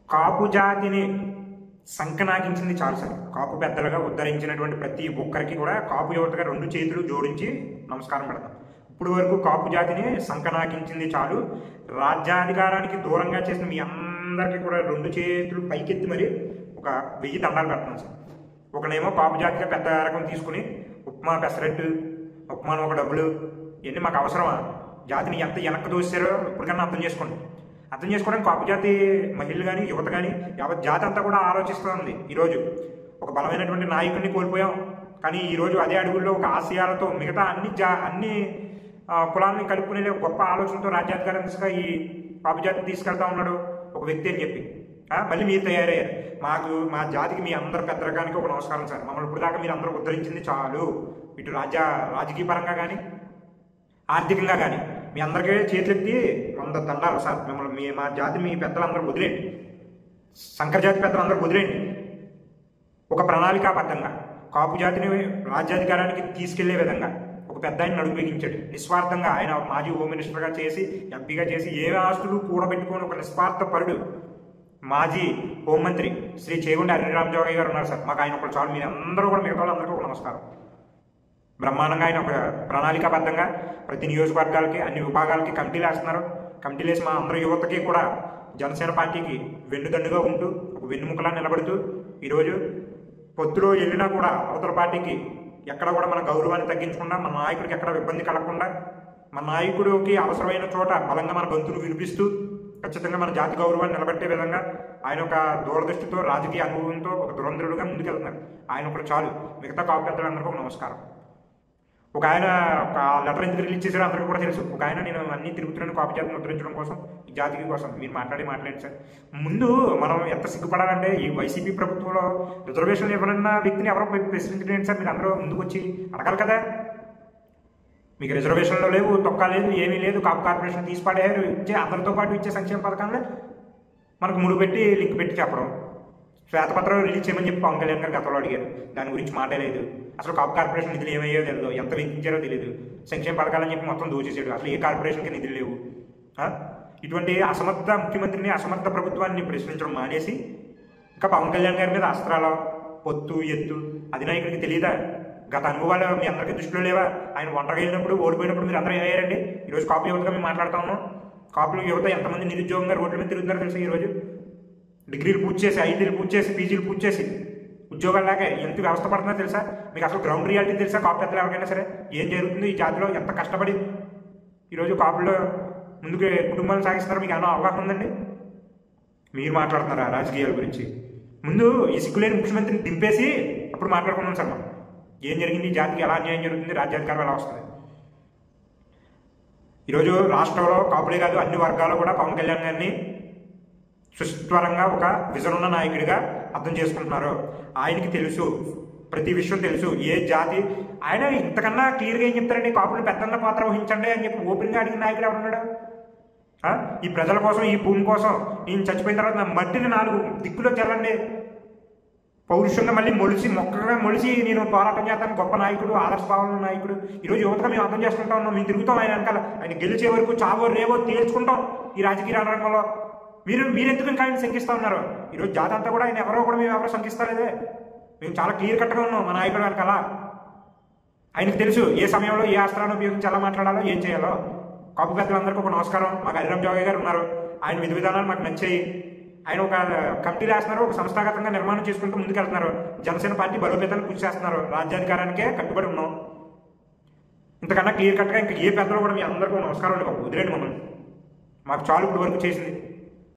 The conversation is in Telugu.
కాపు జాతిని సంకనాగించింది చాలు సార్ కాపు పెద్దలుగా ఉద్ధరించినటువంటి ప్రతి ఒక్కరికి కూడా కాపు యువతగా రెండు చేతులు జోడించి నమస్కారం పెడతాం ఇప్పుడు వరకు కాపు జాతిని సంకనాగించింది చాలు రాజ్యాధికారానికి దూరంగా చేసిన మీ అందరికీ కూడా రెండు చేతులు పైకెత్తి మరి ఒక వెయ్యి దండాలు పెడతాం సార్ ఒకనేమో కాపు జాతిగా పెద్ద రకం తీసుకుని ఉప్మా పెసరట్టు ఉప్మాను ఒక డబ్బులు ఇవన్నీ మాకు అవసరమా జాతిని ఎంత వెనక్కి దోసారో ఇప్పటికన్నా అర్థం చేసుకోండి అర్థం చేసుకోవడానికి కాపు జాతి మహిళలు కానీ యువత కానీ యావత్ జాతి అంతా కూడా ఆలోచిస్తుంది ఈరోజు ఒక బలమైనటువంటి నాయకుడిని కోల్పోయాం కానీ ఈరోజు అదే అడుగుల్లో ఒక ఆశయాలతో మిగతా అన్ని జా అన్ని ఆ, కులాలని కలుపుకునే ఒక గొప్ప ఆలోచనతో రాజ్యాధికారం దిశగా ఈ కాపు జాతిని తీసుకెళ్తా ఉన్నాడు ఒక వ్యక్తి అని చెప్పి ఆ, మళ్ళీ మీరు తయారయ్యారు మాకు మా జాతికి మీ అందరు పెద్ద రకానికి ఒక నమస్కారం సార్ మమ్మల్ని ఇప్పుడు దాకా మీరు అందరూ ఉద్ధరించింది చాలు ఇటు రాజ్య రాజకీయ పరంగా కానీ ఆర్థికంగా కానీ మీ అందరికీ చేతులెత్తి వంద దండాలు సార్ మిమ్మల్ని మీ మా జాతి మీ పెద్దలందరూ వదిలేండి శంకర జాతి పెద్దలందరూ వదిలేండి ఒక ప్రణాళికాబద్ధంగా కాపు జాతిని రాజ్యాధికారానికి తీసుకెళ్లే విధంగా ఒక పెద్ద ఆయన నడుపుగించాడు నిస్వార్థంగా ఆయన మాజీ హోమ్ మినిస్టర్గా చేసి ఎంపీగా చేసి ఏ ఆస్తులు కూడబెట్టుకొని ఒక నిస్వార్థ పరుడు మాజీ హోంమంత్రి శ్రీ చేగుండి హరిరామ్ జోగయ్య గారు ఉన్నారు సార్ మాకు ఆయన ఒకటి చాలు మీరు అందరూ కూడా మిగతా వాళ్ళందరికీ ఒక నమస్కారం బ్రహ్మాండంగా ఆయన ఒక ప్రణాళికాబద్ధంగా ప్రతి నియోజకవర్గాలకి అన్ని విభాగాలకి కమిటీలు వేస్తున్నారు కమిటీలు వేసి మా అందరి యువతకి కూడా జనసేన పార్టీకి వెన్నుదండుగా ఉంటూ ఒక వెన్నుముకలా నిలబడుతూ ఈరోజు పొత్తులో వెళ్ళినా కూడా అవతల పార్టీకి ఎక్కడ కూడా మన గౌరవాన్ని తగ్గించకుండా మన నాయకుడికి ఎక్కడ ఇబ్బంది కలగకుండా మన నాయకుడికి అవసరమైన చోట బలంగా మన గొంతును వినిపిస్తూ ఖచ్చితంగా మన జాతి గౌరవాన్ని నిలబెట్టే విధంగా ఆయన ఒక దూరదృష్టితో రాజకీయ అనుభవంతో ఒక దురంధరుడుగా ముందుకెళ్తున్నారు ఆయన ఒకటి చాలు మిగతా కాపు పెద్దలందరికీ ఒక నమస్కారం ఒక ఆయన ఒక లెటర్ ఎందుకు రిలీజ్ చేశారో అందరికీ కూడా తెలుసు ఒక ఆయన నేను అన్ని తిరుగుతున్నాను కాపీ జాతిని ముద్రించడం కోసం ఈ జాతికి కోసం మీరు మాట్లాడి మాట్లాడండి సార్ ముందు మనం ఎంత సిగ్గుపడాలంటే ఈ వైసీపీ ప్రభుత్వంలో రిజర్వేషన్ ఇవ్వనున్న వ్యక్తిని ఎవరో ప్రశ్నించండి సార్ మీరు అందరూ ముందుకు వచ్చి అడగాలి కదా మీకు రిజర్వేషన్లో లేవు తొక్క లేదు ఏమీ లేదు కాపు కార్పొరేషన్ తీసి పడేయారు ఇచ్చే అందరితో పాటు ఇచ్చే సంక్షేమ పథకాలు మనకు ముడి పెట్టి లింక్ పెట్టి చెప్పడం శ్వేతపత్రం రిలీజ్ చేయమని చెప్పి పవన్ కళ్యాణ్ గారు గతంలో అడిగారు దాని గురించి మాట్లాడలేదు అసలు కాపు కార్పొరేషన్ నిధులు ఏమయ్యో తెలియదు ఎంత వెచ్చించారో తెలియదు సంక్షేమ పథకాలని చెప్పి మొత్తం దోచేసాడు అసలు ఏ కార్పొరేషన్కి నిధులు లేవు ఆ? ఇటువంటి అసమర్థ ముఖ్యమంత్రిని అసమర్థ ప్రభుత్వాన్ని ప్రశ్నించడం మానేసి ఇంకా పవన్ కళ్యాణ్ గారి మీద అస్త్రాలు పొత్తు ఎత్తు అధినాయకుడికి తెలియదా గత అనుభవాలు మీ అందరికీ దృష్టిలో లేవా ఆయన ఒంటరిగా వెళ్ళినప్పుడు ఓడిపోయినప్పుడు మీరు అందరూ ఏమయ్యారండి ఈరోజు కాపు యువతగా మేము మాట్లాడుతా ఉన్నాం కాపులు యువత ఎంతమంది నిరుద్యోగంగా రోడ్ల మీద తిరుగుతారో తెలుసా ఈరోజు డిగ్రీలు పూర్తి చేసి ఐటీలు పూర్తి చేసి పీజీలు పూర్తి చేసి ఉద్యోగాలు లాగే ఎంత వ్యవస్థ పడుతుందో తెలుసా మీకు అసలు గ్రౌండ్ రియాలిటీ తెలుసా కాపు పెద్దలు ఎవరికైనా సరే ఏం జరుగుతుంది ఈ జాతిలో ఎంత కష్టపడి ఈరోజు కాపుల్లో ముందుకు కుటుంబాలు సాగిస్తున్నారో మీకు ఏమైనా అవగాహన ఉందండి మీరు మాట్లాడుతున్నారా రాజకీయాల గురించి ముందు ఈ సిగ్గులేని ముఖ్యమంత్రిని దింపేసి అప్పుడు మాట్లాడుకున్నాం సార్ మనం ఏం జరిగింది ఈ జాతికి ఎలా అన్యాయం జరుగుతుంది రాజ్యాధికారం ఎలా వస్తుంది ఈరోజు రాష్ట్రంలో కాపులే కాదు అన్ని వర్గాలు కూడా పవన్ కళ్యాణ్ గారిని సుస్వరంగా ఒక విజన్ ఉన్న నాయకుడిగా అర్థం చేసుకుంటున్నారు ఆయనకి తెలుసు ప్రతి విషయం తెలుసు ఏ జాతి ఆయన ఇంతకన్నా క్లియర్గా ఏం చెప్తారండి కాపులు పెద్దన్న పాత్ర వహించండి అని చెప్పి ఓపెన్గా అడిగిన నాయకుడు ఎవరున్నాడు ఆ? ఈ ప్రజల కోసం ఈ భూమి కోసం నేను చచ్చిపోయిన తర్వాత నా మట్టిని నాలుగు దిక్కులో చల్లండి పౌరుషంగా మళ్ళీ మొలిసి మొక్కగా మొలిసి నేను పోరాటం చేస్తాను గొప్ప నాయకుడు ఆదర్శభావం నాయకుడు ఈరోజు యువతగా మేము అర్థం చేసుకుంటా ఉన్నాం మేము తిరుగుతాం ఆయన వెనకాల ఆయన గెలిచే వరకు చావో రేవో తేల్చుకుంటాం ఈ రాజకీయ రంగంలో మీరు మీరు ఎందుకు ఇంకా ఆయన శంకిస్తా ఉన్నారు ఈరోజు జాతి అంతా కూడా ఆయన ఎవరో కూడా మేము ఎవరో శంకిస్తలేదే మేము చాలా క్లియర్ కట్గా ఉన్నాం మా నాయకుడు వెనకాల ఆయనకు తెలుసు ఏ సమయంలో ఏ అస్త్రాన్ని ఉపయోగించి ఎలా మాట్లాడాలో ఏం చేయాలో కాపు పెద్దలందరికీ ఒక నమస్కారం మాకు హరిరామ్ జోగయ్య గారు ఉన్నారు ఆయన విధి విధానాలు మాకు నచ్చాయి ఆయన ఒక కమిటీ రాస్తున్నారు ఒక సంస్థాగతంగా నిర్మాణం చేసుకుంటూ ముందుకెళ్తున్నారు జనసేన పార్టీ బలోపేతాన్ని కృషి చేస్తున్నారు రాజ్యాధికారానికే కట్టుబడి ఉన్నాం ఇంతకన్నా క్లియర్ కట్గా ఇంకా ఏ పెద్దలు కూడా మీ అందరికీ ఒక నమస్కారం అండి బాబు వదిలేండి మమ్మల్ని మాకు చాలు ఇప్పుడు వరకు చేసింది